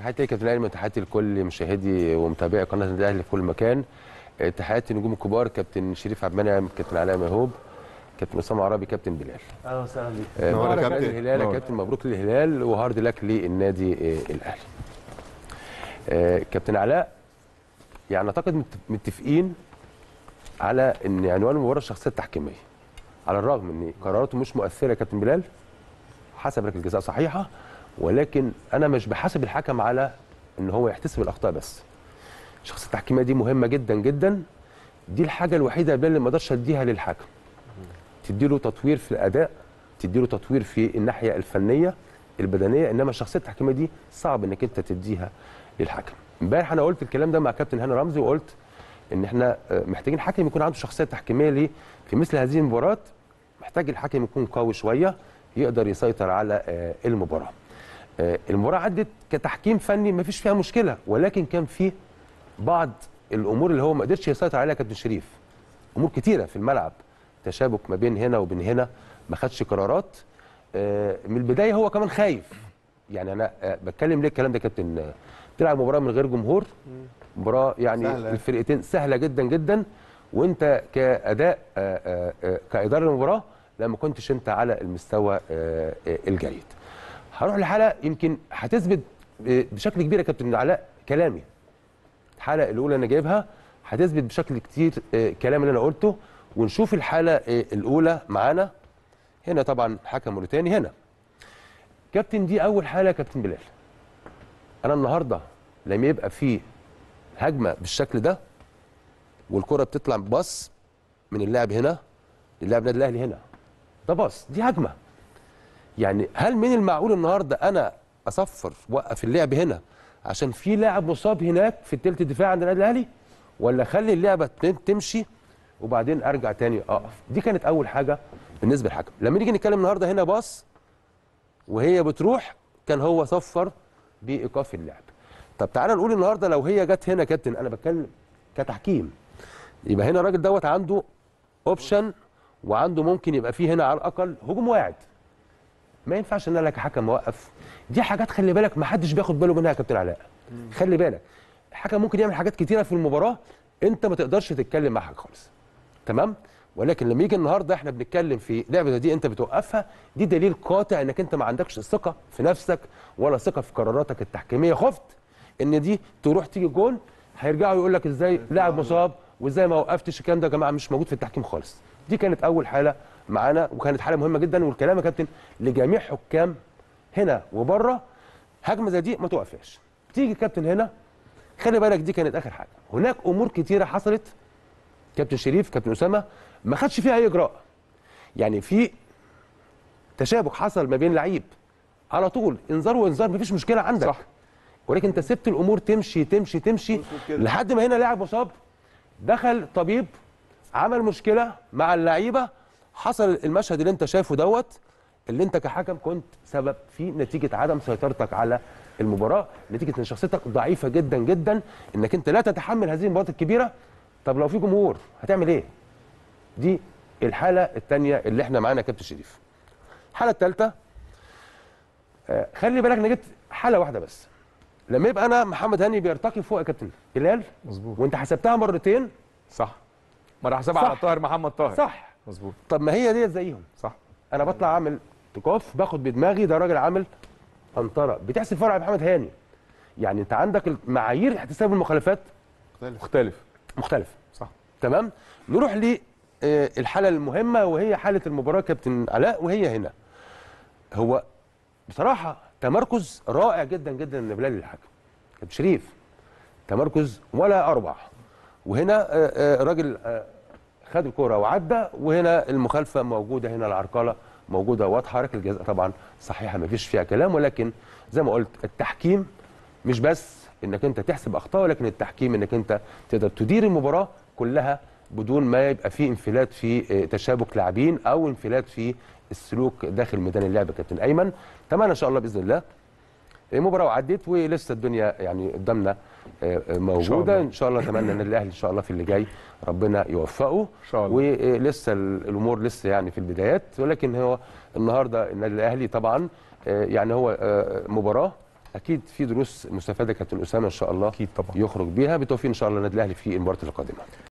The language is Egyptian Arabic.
تحياتي لكابتن الاهلي تحياتي لكل مشاهدي ومتابعي قناه النادي الاهلي في كل مكان آه، تحياتي النجوم الكبار كابتن شريف عبد المنعم كابتن علاء مهوب كابتن اسامه عربي كابتن بلال اهلا وسهلا بيك آه، نور يا مبروك كابتن. للهلال يا نور. كابتن مبروك للهلال وهارد لك للنادي آه، الاهلي آه، كابتن علاء يعني اعتقد مت- متفقين على ان عنوان المباراه الشخصيه التحكيميه على الرغم ان قراراته مش مؤثره يا كابتن بلال حسب ركله الجزاء صحيحه ولكن انا مش بحاسب الحكم على ان هو يحتسب الاخطاء بس الشخصيه التحكيميه دي مهمه جدا جدا دي الحاجه الوحيده يا بلال اللي ما اقدرش اديها للحكم تديله تطوير في الاداء تديله تطوير في الناحيه الفنيه البدنيه انما الشخصيه التحكيميه دي صعب انك انت تديها للحكم امبارح انا قلت الكلام ده مع كابتن هاني رمزي وقلت ان احنا آه، محتاجين حكم يكون عنده شخصيه تحكيميه ليه في مثل هذه المباريات محتاج الحكم يكون قوي شويه يقدر يسيطر على آه، المباراه آه، المباراه عدت كتحكيم فني ما فيش فيها مشكله ولكن كان في بعض الامور اللي هو ما قدرش يسيطر عليها كابتن شريف امور كتيره في الملعب تشابك ما بين هنا وبين هنا ما خدش قرارات آه، من البدايه هو كمان خايف يعني انا آه، بتكلم ليه الكلام ده يا كابتن آه، تلعب مباراه من غير جمهور مباراه يعني سهلة. الفرقتين سهله جدا جدا وانت كاداء آه، آه، آه، كاداره المباراه لا ما كنتش انت على المستوى آه، آه، الجيد هروح لحلقه يمكن هتثبت ب- بشكل كبير يا كابتن علاء كلامي الحلقه الاولى انا جايبها هتثبت بشكل كتير آه، كلام اللي انا قلته ونشوف الحاله آه، الاولى معانا هنا طبعا حكم موريتاني هنا كابتن دي اول حاله يا كابتن بلال انا النهارده لما يبقى في هجمه بالشكل ده والكره بتطلع باص من اللاعب هنا للاعب النادي الاهلي هنا ده باص دي هجمه يعني هل من المعقول النهارده انا اصفر وقف اللعب هنا عشان في لاعب مصاب هناك في الثلث الدفاع عند النادي الاهلي ولا اخلي اللعبه تم- تمشي وبعدين ارجع تاني اقف دي كانت اول حاجه بالنسبه للحكم لما نيجي نتكلم النهارده هنا باص وهي بتروح كان هو صفر بايقاف اللعب طب تعالى نقول النهارده لو هي جت هنا كابتن انا بتكلم كتحكيم يبقى هنا الراجل دوت عنده اوبشن وعنده ممكن يبقى فيه هنا على الاقل هجوم واعد ما ينفعش ان انا كحكم اوقف دي حاجات خلي بالك ما حدش بياخد باله منها يا كابتن علاء خلي بالك الحكم ممكن يعمل حاجات كتيره في المباراه انت ما تقدرش تتكلم معاها خالص تمام ولكن لما يجي النهارده احنا بنتكلم في لعبه زي دي انت بتوقفها دي دليل قاطع انك انت ما عندكش ثقه في نفسك ولا ثقه في قراراتك التحكيميه خفت ان دي تروح تيجي جون هيرجعوا يقول لك ازاي لاعب مصاب وازاي ما وقفتش الكلام ده يا جماعه مش موجود في التحكيم خالص دي كانت اول حاله معانا وكانت حاله مهمه جدا والكلام يا كابتن لجميع حكام هنا وبره هجمه زي دي ما توقفهاش تيجي كابتن هنا خلي بالك دي كانت اخر حاجه هناك امور كتيره حصلت كابتن شريف كابتن اسامه ما خدش فيها اي اجراء يعني في تشابك حصل ما بين لعيب على طول انذار وانذار مفيش مشكله عندك صح. ولكن انت سبت الامور تمشي تمشي تمشي كده. لحد ما هنا لاعب مصاب دخل طبيب عمل مشكله مع اللعيبه حصل المشهد اللي انت شايفه دوت اللي انت كحكم كنت سبب فيه نتيجه عدم سيطرتك على المباراه نتيجه ان شخصيتك ضعيفه جدا جدا انك انت لا تتحمل هذه المباريات الكبيره طب لو في جمهور هتعمل ايه دي الحاله الثانيه اللي احنا معانا يا كابتن شريف الحاله الثالثه آه، خلي بالك انا جبت حاله واحده بس لما يبقى انا محمد هاني بيرتقي فوق يا كابتن هلال مظبوط وانت حسبتها مرتين صح مره حسابها على صح. طاهر محمد طاهر صح مظبوط طب ما هي ديت زيهم صح انا بطلع اعمل تقاف باخد بدماغي ده راجل عامل قنطره بتحسب فرع محمد هاني يعني انت عندك المعايير احتساب المخالفات مختلف مختلفه صح تمام نروح للحاله المهمه وهي حاله المباراه كابتن علاء وهي هنا هو بصراحه تمركز رائع جدا جدا من بلال الحكم كابتن شريف تمركز ولا اروع وهنا آه، آه، راجل آه، خد الكره وعدى وهنا المخالفه موجوده هنا العرقله موجوده واضحه ركله الجزاء طبعا صحيحه ما فيش فيها كلام ولكن زي ما قلت التحكيم مش بس انك انت تحسب اخطاء ولكن التحكيم انك انت تقدر تدير المباراه كلها بدون ما يبقى في انفلات في آه، تشابك لاعبين او انفلات في السلوك داخل ميدان اللعب يا كابتن ايمن تمام ان شاء الله باذن الله المباراه عدت ولسه الدنيا يعني قدامنا آه، آه، موجوده الله. ان شاء الله اتمنى ان الاهلي ان شاء الله في اللي جاي ربنا يوفقه ان شاء الله ولسه ال- الامور لسه يعني في البدايات ولكن هو النهارده النادي الاهلي طبعا آه، يعني هو آه، مباراه اكيد في دروس مستفاده كابتن اسامه ان شاء الله اكيد طبعا يخرج بيها بالتوفيق ان شاء الله النادي الاهلي في المباراه القادمه